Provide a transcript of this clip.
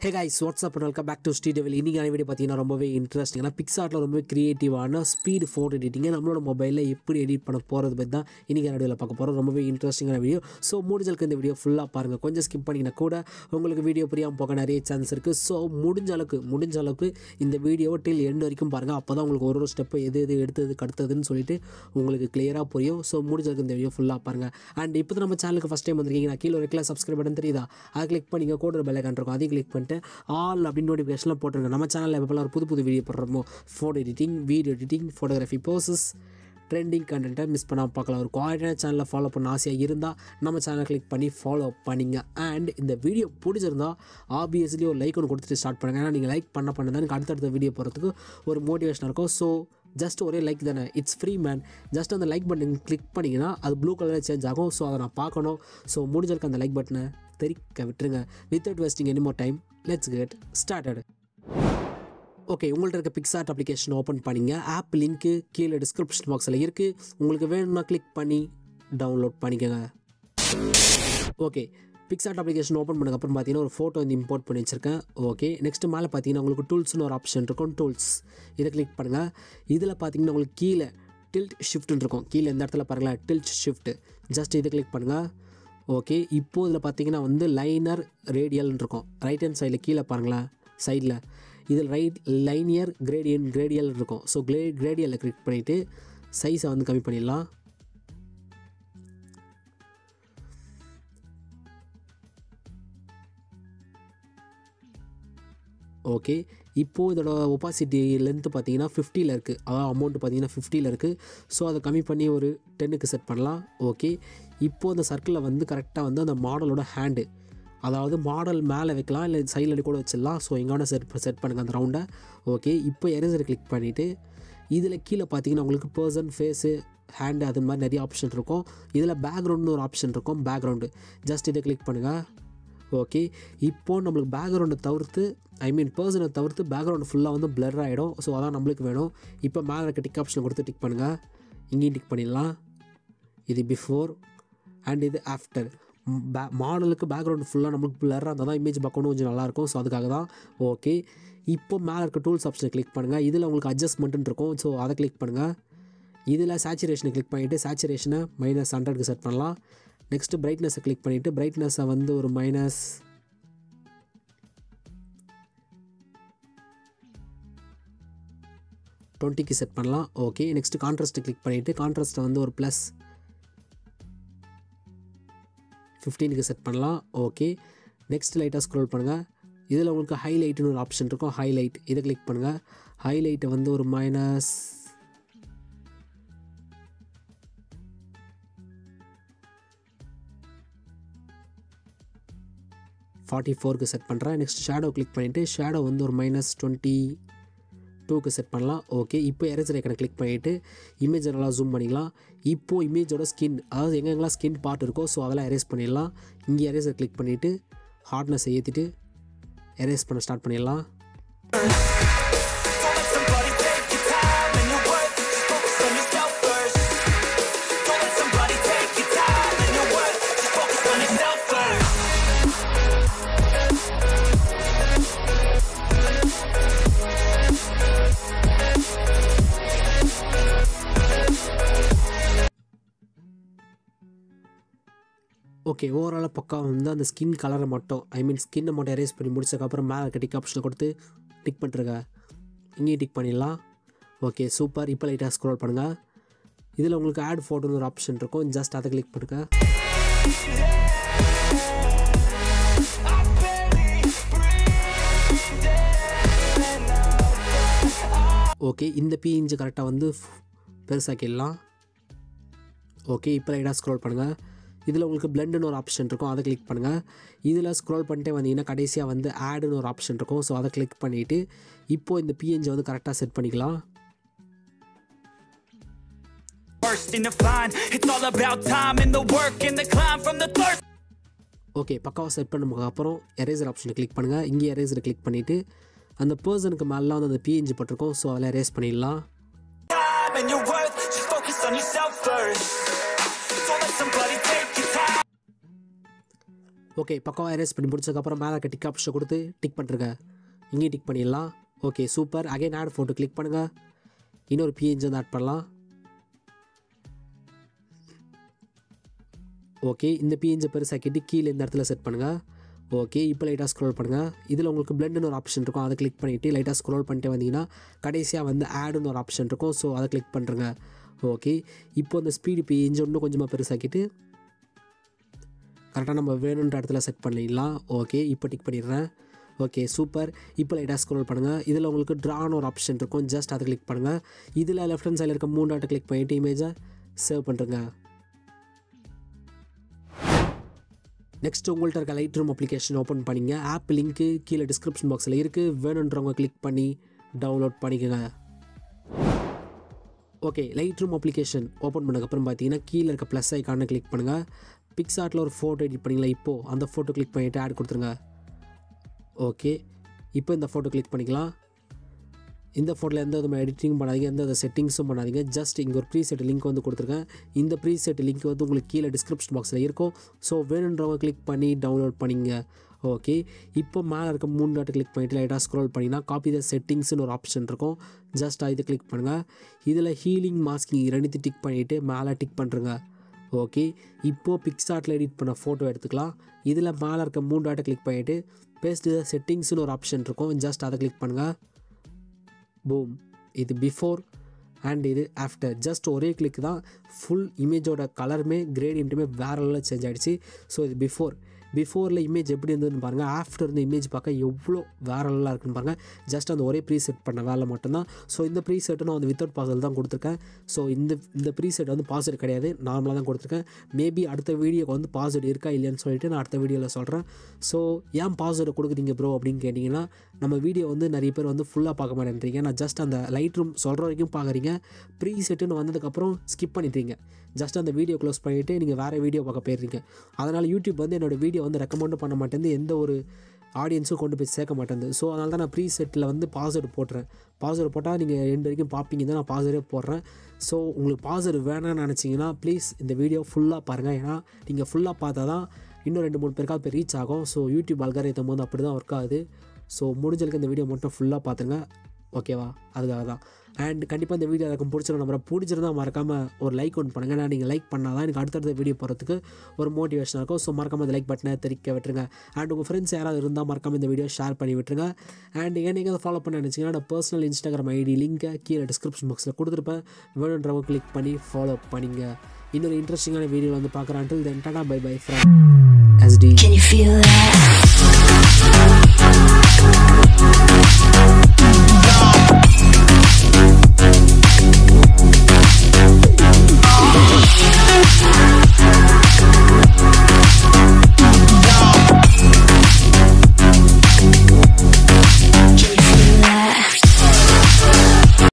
Hey guys what's up welcome back to Sri devil இன்றைக்கான video பார்த்தீங்கன்னா ரொம்பவே இன்ட்ரெஸ்டிங் ஏன்னா பிக்சார்ட்டில் ரொம்பவே க்ரியேட்டிவான ஸ்பீடு ஃபோட்டோ எடிட்டிங்கை நம்மளோட மொபைலில் எப்படி எடிட் பண்ண போகிறது பற்றி தான் இன்றைக்கி வீடியோவில் பார்க்க போகிறோம் ரொம்பவே இன்ட்ரெஸ்டிங்கான வீடியோ ஸோ முடிஞ்சளவுக்கு இந்த வீடியோ ஃபுல்லாக பாருங்கள் கொஞ்சம் ஸ்கிப் பண்ணிங்கன்னா கூட உங்களுக்கு வீடியோ புரியாமல் போக நிறைய சான்ஸ் இருக்குது ஸோ முடிஞ்ச அளவுக்கு முடிஞ்ச அளவுக்கு இந்த வீடியோவை டில் எண்ட் வரைக்கும் பாருங்கள் அப்போ தான் உங்களுக்கு ஒரு ஒரு ஸ்டெப்பு எது எது எடுத்தது அடுத்ததுன்னு சொல்லிட்டு உங்களுக்கு கிளியராக புரியும் ஸோ முடிஞ்ச அளவுக்கு இந்த வீடியோ ஃபுல்லாக பாருங்கள் அண்ட் இப்போ நம்ம சேனலுக்கு ஃபஸ்ட் டைம் வந்திருக்கீங்கன்னா கீழே ஒரு கிளாஸ் சப்ஸ்கிரைப் பட்டன் தெரியுதா அதை கிளிக் பண்ணிங்க கூட ஒரு பெல் ஐக்கான் இருக்கும் அதையும் கிளிக் பண்ணிட்டு ஆல் அப்படின்னு நோட்டிஃபிகேஷன்லாம் போட்டுருங்க நம்ம சேனலில் எப்போல்லாம் ஒரு புது புது வீடியோ போடுறோமோ photo editing video editing photography poses trending கண்டென்ட்டை மிஸ் பண்ணாமல் பார்க்கலாம் ஒரு குவாலிட்டியான சேனலில் ஃபாலோ பண்ண ஆசையாக இருந்தால் நம்ம சேனலை கிளிக் பண்ணி ஃபாலோ பண்ணிங்க அண்ட் இந்த வீடியோ பிடிச்சிருந்தா ஆப்வியஸ்லி ஒரு லைக் ஒன்று கொடுத்துட்டு ஸ்டார்ட் பண்ணுங்கள் ஏன்னா நீங்கள் லைக் பண்ண பண்ண தான் எனக்கு அடுத்தடுத்த வீடியோ போகிறதுக்கு ஒரு மோட்டிவேஷன் இருக்கும் ஸோ ஜஸ்ட் ஒரே லைக் தானே இட்ஸ் ஃப்ரீ மேன் ஜஸ்ட் அந்த லைக் பட்டன் கிளிக் பண்ணிங்கன்னா அது ப்ளூ கலரில் சேஞ்ச் ஆகும் ஸோ அதை நான் பார்க்கணும் ஸோ முடிஞ்சிருக்க அந்த லைக் பட்டனை தெரிக்க விட்டுருங்க without wasting any more time let's get started okay உங்கள்ட்ட இருக்க பிக்சார்ட் அப்ளிகேஷன் ஓப்பன் பண்ணிங்க ஆப் லிங்க்கு கீழே டிஸ்கிரிப்ஷன் பாக்ஸில் இருக்குது உங்களுக்கு வேணும்னா கிளிக் பண்ணி டவுன்லோட் பண்ணிக்கோங்க ஓகே பிக்சார்ட் அப்ளிகேஷன் ஓப்பன் பண்ணதுக்கப்புறம் பார்த்தீங்கன்னா ஒரு ஃபோட்டோ வந்து இம்போர்ட் பண்ணி வச்சிருக்கேன் ஓகே நெக்ஸ்ட் மேலே பார்த்தீங்கன்னா உங்களுக்கு டூல்ஸ்னு ஒரு ஆப்ஷன் இருக்கும் டூல்ஸ் இதை கிளிக் பண்ணுங்கள் இதில் பார்த்தீங்கன்னா உங்களுக்கு கீழே டில்ட் ஷிஃப்ட்னு இருக்கும் கீழே இந்த இடத்துல பாருங்களேன் டில்ட் ஷிஃப்ட் ஜஸ்ட் இதை கிளிக் பண்ணுங்கள் ஓகே இப்போது இதில் பார்த்தீங்கன்னா வந்து லைனர் ரேடியல்னு இருக்கும் ரைட் ஹேண்ட் சைடில் கீழே பாருங்களேன் சைடில் இதில் ரைட் லைனியர் கிரேடியன் கிரேடியல் இருக்கும் ஸோ கிரே கிரேடியலில் கிளிக் பண்ணிவிட்டு சைஸை வந்து கம்மி பண்ணிடலாம் ஓகே இப்போது இதோட ஒப்பாசிட்டி லென்த்து பார்த்தீங்கன்னா ஃபிஃப்டியில் இருக்குது அதாவது அமௌண்ட் பார்த்தீங்கன்னா ஃபிஃப்டியில் இருக்குது ஸோ அதை கம்மி பண்ணி ஒரு டென்னுக்கு செட் பண்ணலாம் ஓகே இப்போது அந்த சர்க்கிளில் வந்து கரெக்டாக வந்து அந்த மாடலோட ஹேண்டு அதாவது மாடல் மேலே வைக்கலாம் இல்லை சைடில் கூட வச்சிடலாம் ஸோ எங்கே செட் செட் பண்ணுங்கள் அந்த ரவுண்டை ஓகே இப்போ எரேசர் கிளிக் பண்ணிவிட்டு இதில் கீழே பார்த்தீங்கன்னா உங்களுக்கு பர்சன் ஃபேஸு ஹேண்டு அது மாதிரி நிறைய ஆப்ஷன் இருக்கும் இதில் பேக்ரவுண்ட்னு ஒரு ஆப்ஷன் இருக்கும் பேக்ரவுண்டு ஜஸ்ட் இதை கிளிக் பண்ணுங்கள் ஓகே இப்போது நம்மளுக்கு பேக்ரவுண்டை தவிர்த்து ஐ மீன் பர்சனை தவிர்த்து பேக்ரவுண்டு ஃபுல்லாக வந்து பிளர் ஆகிடும் ஸோ அதான் நம்மளுக்கு வேணும் இப்போ மேலே இருக்க டிக் ஆப்ஷனை கொடுத்து டிக் பண்ணுங்கள் இங்கேயும் டிக் பண்ணிடலாம் இது பிஃபோர் அண்ட் இது ஆஃப்டர் பே மாடலுக்கு பேக்ரவுண்டு ஃபுல்லாக நம்மளுக்கு பிளராக இருந்தால் தான் இமேஜ் பார்க்கணும் கொஞ்சம் நல்லாயிருக்கும் ஸோ அதுக்காக தான் ஓகே இப்போ மேலே இருக்க டூல்ஸ் ஆப்ஷனை கிளிக் பண்ணுங்கள் இதில் உங்களுக்கு அட்ஜஸ்ட்மெண்ட்டுன்னு இருக்கும் ஸோ அதை கிளிக் பண்ணுங்கள் இதில் சேச்சுரேஷனை கிளிக் பண்ணிவிட்டு சேச்சுரேஷனை மைனஸ் ஹண்ட்ரட்க்கு செட் பண்ணலாம் நெக்ஸ்ட்டு பிரைட்னஸை கிளிக் பண்ணிவிட்டு பிரைட்னஸை வந்து ஒரு மைனஸ் டுவெண்ட்டிக்கு செட் பண்ணலாம் ஓகே நெக்ஸ்ட்டு கான்ட்ராஸ்ட்டை கிளிக் பண்ணிவிட்டு கான்ட்ராஸ்ட்டை வந்து ஒரு ப்ளஸ் ஃபிஃப்டீனுக்கு செட் பண்ணலாம் ஓகே நெக்ஸ்ட் லைட்டாக ஸ்க்ரோல் பண்ணுங்கள் இதில் உங்களுக்கு ஹைலைட்டுன்னு ஒரு ஆப்ஷன் இருக்கும் ஹைலைட் இதை கிளிக் பண்ணுங்கள் ஹைலைட்டை வந்து ஒரு மைனஸ் ஃபார்ட்டி ஃபோருக்கு செட் பண்ணுறேன் நெக்ஸ்ட் ஷேடோ கிளிக் பண்ணிவிட்டு ஷேடோ வந்து ஒரு மைனஸ் டுவெண்ட்டி டூக்கு செட் பண்ணலாம் ஓகே இப்போ எரேசர் ஐக்கனை கிளிக் பண்ணிவிட்டு இமேஜ் நல்லா ஜூம் பண்ணிக்கலாம் இப்போது இமேஜோட ஸ்கின் அதாவது எங்கெங்கெல்லாம் ஸ்கின் பார்ட் இருக்கோ ஸோ அதெல்லாம் எரேஸ் பண்ணிடலாம் இங்கே எரேசர் கிளிக் பண்ணிவிட்டு ஹார்ட்னஸை ஏற்றிட்டு எரேஸ் பண்ண ஸ்டார்ட் பண்ணிடலாம் Don't let somebody take your time and your worth. Just focus on yourself first. Don't let somebody take your time and your worth. Just focus on yourself first. Okay ஓவராலாக பக்கா வந்து அந்த skin கலரை மட்டும் ஐ மீன் ஸ்கின்னை மட்டும் erase பண்ணி முடிச்சதுக்கப்புறம் மேலே இருக்க டிக் ஆப்ஷனை கொடுத்து டிக் பண்ணிருங்க இங்கேயும் டிக் பண்ணிடலாம் ஓகே சூப்பர் இப்போ லைட்டாக ஸ்க்ரோல் பண்ணுங்கள் இதில் உங்களுக்கு ஆட் ஃபோட்டோன்னு ஒரு ஆப்ஷன் இருக்கும் ஜஸ்ட் அதை கிளிக் பண்ணுங்கள் ஓகே இந்த பிஞ்சு கரெக்டாக வந்து பெருசாக்கிடலாம் ஓகே இப்போ லைட்டாக ஸ்க்ரோல் பண்ணுங்கள் இதில் உங்களுக்கு பிளெண்டுன்னு ஒரு ஆப்ஷன் இருக்கும் அதை கிளிக் பண்ணுங்கள் இதில் ஸ்க்ரோல் பண்ணிட்டே வந்தீங்கன்னா கடைசியாக வந்து ஆடுன்னு ஒரு ஆப்ஷன் இருக்கும் ஸோ அதை கிளிக் பண்ணிவிட்டு இப்போது இந்த பிஎன்ஜி வந்து கரெக்டாக செட் பண்ணிக்கலாம் First in the find, it's all about time and the work and the climb from the thirst. Okay பக்காவாக செட் பண்ணதுக்கு அப்புறம் எரேசர் ஆப்ஷனை கிளிக் பண்ணுங்கள் இங்கே எரேசரை கிளிக் பண்ணிவிட்டு அந்த பர்சனுக்கு மேலே வந்து அந்த பிஎன்ஜி பட்டிருக்கும் ஸோ அதில் எரேஸ் பண்ணிடலாம் Time and your worth. Just focus on yourself first. Don't let somebody take your time. Okay பக்கம் எரேஸ் பண்ணி முடிச்சதுக்கப்புறம் மேலே இருக்க டிக் ஆப்ஷன் கொடுத்து டிக் பண்ணுறங்க இங்கேயும் டிக் பண்ணிடலாம் okay super again add photo click பண்ணுங்கள் இன்னொரு பிஎன்ஜி வந்து ஆட் பண்ணலாம் ஓகே இந்த பிஎன்ஜி பெருசாக்கிட்டு கீழே இந்த இடத்துல செட் பண்ணுங்கள் ஓகே இப்போ லைட்டாக ஸ்க்ரோல் பண்ணுங்கள் இதில் உங்களுக்கு பிளெண்டுன்னு ஒரு ஆப்ஷன் இருக்கும் அதை கிளிக் பண்ணிவிட்டு லைட்டாக ஸ்க்ரோல் பண்ணிட்டு வந்தீங்கன்னா கடைசியாக வந்து ஆடுன்னு ஒரு ஆப்ஷன் இருக்கும் ஸோ அதை கிளிக் பண்ணுறங்க ஓகே இப்போ இந்த ஸ்பீடு பிஎன்ஜி இன்னும் கொஞ்சமாக பெருசாக்கிட்டு கரெக்டாக நம்ம வேணுன்ற இடத்துல செட் பண்ணிடலாம் ஓகே இப்போ டிக் பண்ணிடுறேன் ஓகே சூப்பர் இப்போ லைட்டாக ஸ்க்ரோல் பண்ணுங்கள் இதில் உங்களுக்கு ட்ரான்னு ஒரு ஆப்ஷன் இருக்கும் ஜஸ்ட் அதை கிளிக் பண்ணுங்கள் இதில் லெஃப்ட் ஹேண்ட் சைடில் இருக்க மூணு டாட்டை கிளிக் பண்ணிவிட்டு இமேஜை சேவ் பண்ணுறங்க நெக்ஸ்ட் உங்கள்கிட்ட இருக்க லைட் ரூம் அப்ளிகேஷன் ஓப்பன் பண்ணிங்க ஆப் லிங்க்கு கீழே டிஸ்கிரிப்ஷன் பாக்ஸில் இருக்குது வேணுன்றவங்க கிளிக் பண்ணி டவுன்லோட் பண்ணிக்கோங்க okay Lightroom application open பண்ணதுக்கப்புறம் பார்த்தீங்கன்னா கீழே இருக்க ப்ளஸ் ஐக்கானை கிளிக் பண்ணுங்கள் பிக்ஸார்ட்டில் ஒரு ஃபோட்டோ எடிட் பண்ணிங்களா இப்போது அந்த ஃபோட்டோ கிளிக் பண்ணிவிட்டு ஆட் கொடுத்துருங்க ஓகே இப்போ இந்த ஃபோட்டோ கிளிக் பண்ணிக்கலாம் இந்த ஃபோட்டோவில் எந்த விதமாக எடிட்டிங் பண்ணாதீங்க எந்த வித செட்டிங்ஸும் பண்ணாதீங்க ஜஸ்ட் இங்கே ஒரு ப்ரீசெட் லிங்க் வந்து கொடுத்துருக்கேன் இந்த ப்ரீசெட் லிங்க் வந்து உங்களுக்கு கீழே டிஸ்கிரிப்ஷன் பாக்ஸில் இருக்கும் ஸோ வேணுன்றவங்க கிளிக் பண்ணி டவுன்லோட் பண்ணிங்க ஓகே இப்போ மேலே இருக்க மூணு டாட் கிளிக் பண்ணிவிட்டு லைட்டாக ஸ்க்ரோல் பண்ணிங்கன்னா காப்பி த செட்டிங்ஸ்னு ஒரு ஆப்ஷன் இருக்கும் ஜஸ்ட் இது கிளிக் பண்ணுங்கள் இதில் ஹீலிங் மாஸ்கிங் ரெண்டுத்தையும் டிக் பண்ணிவிட்டு மேலே டிக் பண்ணுறங்க ஓகே இப்போது பிக்ஸார்ட்டில் எடிட் பண்ண ஃபோட்டோ எடுத்துக்கலாம் இதில் மேலே இருக்க மூணு டாட்டை கிளிக் பண்ணிவிட்டு பேஸ்ட் செட்டிங்ஸ்னு ஒரு ஆப்ஷன் இருக்கும் ஜஸ்ட் அதை கிளிக் பண்ணுங்கள் பூம் இது பிஃபோர் அண்ட் இது ஆஃப்டர் ஜஸ்ட் ஒரே கிளிக் தான் ஃபுல் இமேஜோட கலருமே கிரேடியன்ட்டுமே வேற லெவலில் சேஞ்ச் ஆகிடுச்சு ஸோ இது பிஃபோர் பிஃபோரில் இமேஜ் எப்படி இருந்ததுன்னு பாருங்கள் ஆஃப்டர் இந்த இமேஜ் பார்க்க எவ்வளோ வேற லெவலாக இருக்குன்னு பாருங்கள் ஜஸ்ட் அந்த ஒரே ப்ரீசெட் பண்ண வேலை மட்டும்தான் ஸோ இந்த ப்ரீசெட்டு நான் வந்து வித்தவுட் பாஸ்வேர்ட் தான் கொடுத்துருக்கேன் ஸோ இந்த இந்த ப்ரீசெட் வந்து பாஸ்வேர்ட் கிடையாது நார்மலாக தான் கொடுத்துருக்கேன் மேபி அடுத்த வீடியோக்கு வந்து பாஸ்வேர்டு இருக்கா இல்லையான்னு சொல்லிட்டு நான் அடுத்த வீடியோவில் சொல்கிறேன் ஸோ ஏன் பாஸ்வேர்டு கொடுக்குறீங்க ப்ரோ அப்படின்னு கேட்டிங்கன்னா நம்ம வீடியோ வந்து நிறைய பேர் வந்து ஃபுல்லாக பார்க்க மாட்டேன்றீங்க நான் ஜஸ்ட் அந்த லைட் ரூம் சொல்கிற வரைக்கும் பார்க்குறீங்க ப்ரீ செட்டுன்னு வந்ததுக்கப்புறம் ஸ்கிப் பண்ணிட்டீங்க ஜஸ்ட் அந்த வீடியோ க்ளோஸ் பண்ணிவிட்டு நீங்கள் வேறு வீடியோ பார்க்க போயிடுறீங்க அதனால் யூடியூப் வந்து என்னோடய வீடியோ வந்து ரெக்கமெண்டும் பண்ண மாட்டேங்குது எந்த ஒரு ஆடியன்ஸும் கொண்டு போய் சேர்க்க மாட்டேங்குது ஸோ அதனால தான் நான் ப்ரீ செட்டில் வந்து பாஸ்வேர்டு போட்டுறேன் பாஸ்வேர்டு போட்டால் நீங்கள் ரெண்டு வரைக்கும் பார்ப்பீங்க தான் நான் பாஸ்வேர்டே போடுறேன் ஸோ உங்களுக்கு பாஸ்வேர்டு வேணாம்னு நினச்சிங்கன்னா ப்ளீஸ் இந்த வீடியோ ஃபுல்லாக பாருங்கள் ஏன்னா நீங்கள் ஃபுல்லாக பார்த்தா தான் இன்னும் ரெண்டு மூணு பேருக்காவது போய் ரீச் ஆகும் ஸோ யூடியூப் அல்காரிதம் வந்து அப்படி தான் ஒர்க் ஆகுது ஸோ முடிஞ்சளவுக்கு இந்த வீடியோ மட்டும் ஃபுல்லாக பார்த்துங்க ஓகேவா அதுக்காக தான் அண்ட் கண்டிப்பாக இந்த வீடியோ எனக்கு பிடிச்சிருந்த நம்பரை பிடிச்சிருந்தா மறக்காமல் ஒரு லைக் ஒன்று பண்ணுங்கள் ஏன்னா நீங்கள் லைக் பண்ணால் தான் எனக்கு அடுத்தடுத்த வீடியோ போகிறதுக்கு ஒரு மோட்டிவேஷனாக இருக்கும் ஸோ மறக்காம இந்த லைக் பட்டனை தெரிவிக்க விட்டுருங்க அண்ட் உங்கள் ஃப்ரெண்ட்ஸ் யாராவது இருந்தால் மறக்காம இந்த வீடியோ ஷேர் பண்ணி விட்டுருங்க அண்ட் ஏன் நீங்கள் ஃபாலோ பண்ண நினச்சிங்கன்னா நான் பர்சனல் இன்ஸ்டாகிராம் ஐடி லிங்கை கீழே டிஸ்கிரிப்ஷன் பாக்ஸில் கொடுத்துருப்பேன் வேணுன்றவங்க கிளிக் பண்ணி ஃபாலோ பண்ணிங்க இன்னொரு இன்ட்ரெஸ்டிங்கான வீடியோ வந்து பார்க்குறேன் until then டாடா bye bye from SD Can you feel that?